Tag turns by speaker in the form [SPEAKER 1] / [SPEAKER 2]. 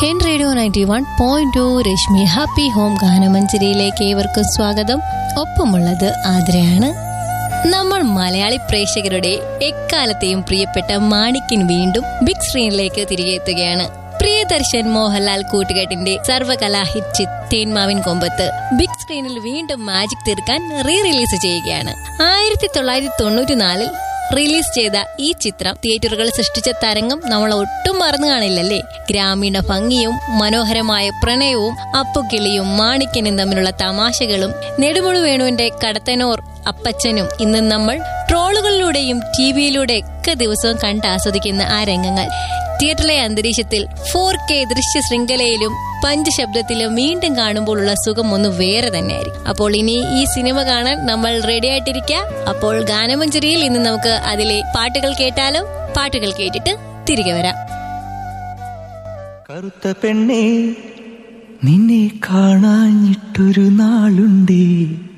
[SPEAKER 1] hen radio ninety one point two Rashmi happy home ഗാനമഞ്ജരിയിലേക്ക് ഏവർക്കും സ്വാഗതം ഒപ്പമുള്ളത് ആതിരയാണ് നമ്മൾ മലയാളി പ്രേക്ഷകരുടെ എക്കാലത്തെയും പ്രിയപ്പെട്ട മാണിക്കിൻ വീണ്ടും ബിഗ് സ്ക്രീനിലേക്ക് തിരികെ എത്തുകയാണ് പ്രിയദർശൻ മോഹൻലാൽ കൂട്ടുകെട്ടിന്റെ സർവകലാ ഹിറ്റ് ചിത് തേന്മാവിൻ കൊമ്പത്ത് ബിഗ് സ്ക്രീനിൽ വീണ്ടും മാജിക് തീർക്കാൻ റീ റിലീസ് ചെയ്യുകയാണ് ആയിരത്തി തൊള്ളായിരത്തി തൊണ്ണൂറ്റിനാലിൽ റിലീസ് ചെയ്ത ഈ ചിത്രം തിയേറ്ററുകൾ സൃഷ്ടിച്ച തരംഗം നമ്മൾ ഒട്ടും മറന്നു കാണില്ലല്ലേ ഗ്രാമീണ ഭംഗിയും മനോഹരമായ പ്രണയവും അപ്പുകിളിയും മാണിക്കനും തമ്മിലുള്ള തമാശകളും നെടുമുഴു വേണുവിന്റെ കടത്തനോർ അപ്പച്ചനും ഇന്ന് നമ്മൾ ട്രോളുകളിലൂടെയും ടി വിയിലൂടെ ഒക്കെ ദിവസവും കണ്ട് ആസ്വദിക്കുന്ന ആ രംഗങ്ങൾ തിയേറ്ററിലെ അന്തരീക്ഷത്തിൽ ഫോർ കെ ദൃശ്യ ശൃംഖലയിലും പഞ്ചശബ്ദത്തിലും വീണ്ടും കാണുമ്പോഴുള്ള സുഖം ഒന്ന് വേറെ തന്നെയായിരിക്കും അപ്പോൾ ഇനി ഈ സിനിമ കാണാൻ നമ്മൾ റെഡി ആയിട്ടിരിക്കുക അപ്പോൾ ഗാനമഞ്ജരിയിൽ ഇന്ന് നമുക്ക് അതിലെ പാട്ടുകൾ കേട്ടാലോ പാട്ടുകൾ കേട്ടിട്ട് തിരികെ വരാം
[SPEAKER 2] കറുത്ത പെണ്ണേ നിന്നെ കാണാഞ്ഞിട്ടൊരു നാളുണ്ടേ